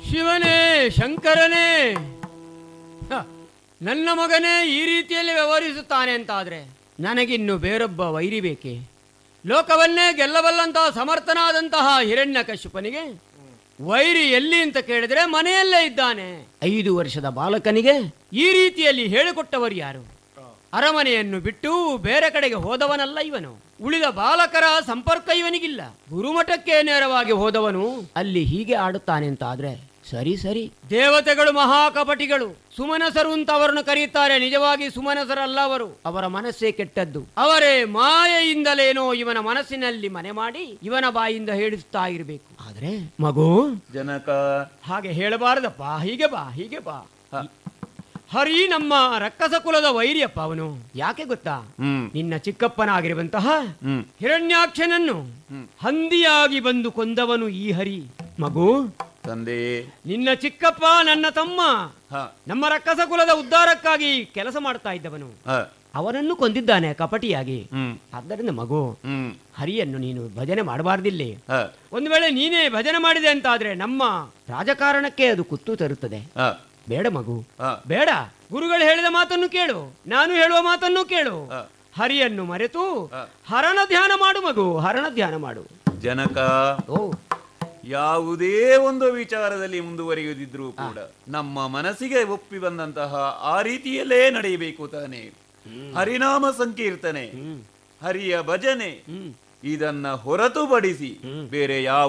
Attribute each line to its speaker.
Speaker 1: ಶಿವನೇ ಶಂಕರನೇ ಹ, ನನ್ನ ಮಗನೇ ಈ ರೀತಿಯಲ್ಲಿ ವ್ಯವಹರಿಸುತ್ತಾನೆ ಅಂತಾದ್ರೆ ನನಗಿನ್ನು ಬೇರೊಬ್ಬ ವೈರಿ ಬೇಕೆ ಲೋಕವನ್ನೇ ಗೆಲ್ಲಬಲ್ಲಂತಹ ಸಮರ್ಥನಾದಂತಹ ಹಿರಣ್ಯ ಕಶ್ಯಪನಿಗೆ ವೈರಿ ಎಲ್ಲಿ ಅಂತ ಕೇಳಿದ್ರೆ ಮನೆಯಲ್ಲೇ ಇದ್ದಾನೆ ಐದು ವರ್ಷದ ಬಾಲಕನಿಗೆ ಈ ರೀತಿಯಲ್ಲಿ ಹೇಳಿಕೊಟ್ಟವರು ಯಾರು ಅರಮನೆಯನ್ನು ಬಿಟ್ಟು ಬೇರೆ ಕಡೆಗೆ ಹೋದವನಲ್ಲ ಇವನು ಉಳಿದ ಬಾಲಕರ ಸಂಪರ್ಕ ಇವನಿಗಿಲ್ಲ ಗುರುಮಠಕ್ಕೆ ನೇರವಾಗಿ ಹೋದವನು ಅಲ್ಲಿ ಹೀಗೆ ಆಡುತ್ತಾನೆ ಅಂತ ಆದ್ರೆ ಸರಿ ಸರಿ ದೇವತೆಗಳು ಮಹಾಕಪಟಿಗಳು ಸುಮನಸರು ಅಂತ ಅವರನ್ನು ಕರೆಯುತ್ತಾರೆ ನಿಜವಾಗಿ ಸುಮನಸರಲ್ಲ ಅವರು ಅವರ ಮನಸ್ಸೇ ಕೆಟ್ಟದ್ದು ಅವರೇ ಮಾಯೆಯಿಂದಲೇನೋ ಇವನ ಮನಸ್ಸಿನಲ್ಲಿ ಮನೆ ಮಾಡಿ ಇವನ ಬಾಯಿಂದ ಹೇಳಿಸ್ತಾ ಇರಬೇಕು ಆದ್ರೆ ಮಗು
Speaker 2: ಜನಕ
Speaker 1: ಹಾಗೆ ಹೇಳಬಾರದಪ್ಪ ಹೀಗೆ ಬಾ ಹೀಗೆ ಬಾ ಹರಿ ನಮ್ಮ ರಕ್ಕಸ ಕುಲದ ವೈರಿಯಪ್ಪ ಅವನು ಯಾಕೆ ಗೊತ್ತಾ
Speaker 2: ಹ್ಮ್
Speaker 1: ನಿನ್ನ ಚಿಕ್ಕಪ್ಪನಾಗಿರುವಂತಹ
Speaker 2: ಹ್ಮ್
Speaker 1: ಹಿರಣ್ಯಾಕ್ಷನನ್ನು ಹಂದಿಯಾಗಿ ಬಂದು ಕೊಂದವನು ಈ ಹರಿ ಮಗು
Speaker 2: ತಂದೆ
Speaker 1: ನಿನ್ನ ಚಿಕ್ಕಪ್ಪ ನನ್ನ ತಮ್ಮ
Speaker 2: ಹ
Speaker 1: ನಮ್ಮ ರಕ್ಕಸ ಕುಲದ ಉದ್ಧಾರಕ್ಕಾಗಿ ಕೆಲಸ ಮಾಡ್ತಾ ಇದ್ದವನು
Speaker 2: ಹ
Speaker 1: ಅವನನ್ನು ಕೊಂದಿದ್ದಾನೆ ಕಪಟಿಯಾಗಿ
Speaker 2: ಹ್ಮ್
Speaker 1: ಆದ್ದರಿಂದ ಮಗು
Speaker 2: ಹ್ಮ್
Speaker 1: ಹರಿಯನ್ನು ನೀನು ಭಜನೆ ಮಾಡಬಾರ್ದಿಲ್ಲಿ
Speaker 2: ಹ
Speaker 1: ಒಂದು ವೇಳೆ ನೀನೇ ಭಜನೆ ಮಾಡಿದೆ ಅಂತಾದ್ರೆ ನಮ್ಮ ರಾಜಕಾರಣಕ್ಕೆ ಅದು ಕುತ್ತು ತರುತ್ತದೆ
Speaker 2: ಹ
Speaker 1: ಬೇಡ ಮಗು
Speaker 2: ಹ
Speaker 1: ಬೇಡ ಗುರುಗಳು ಹೇಳಿದ ಮಾತನ್ನು ಕೇಳು ನಾನು ಹೇಳುವ ಮಾತನ್ನು ಕೇಳು
Speaker 2: ಹ.
Speaker 1: ಹರಿಯನ್ನು ಮರೆತು
Speaker 2: ಹ.
Speaker 1: ಹರಣ ಧ್ಯಾನ ಮಾಡು ಮಗು ಹರಣ ಧ್ಯಾನ ಮಾಡು
Speaker 2: ಜನಕ
Speaker 1: ಓ
Speaker 2: ಯಾವುದೇ ಒಂದು ವಿಚಾರದಲ್ಲಿ ಮುಂದುವರಿಯುವುದಿದ್ರೂ ಕೂಡ ನಮ್ಮ ಮನಸ್ಸಿಗೆ ಒಪ್ಪಿ ಬಂದಂತಹ ಆ ರೀತಿಯಲ್ಲೇ ನಡೆಯಬೇಕು ತಾನೆ ಹರಿನಾಮ ಸಂಕೀರ್ತನೆ ಹರಿಯ ಭಜನೆ
Speaker 1: ಹ್ಮ್
Speaker 2: ಇದನ್ನ ಹೊರತುಪಡಿಸಿ ಬೇರೆ ಯಾವ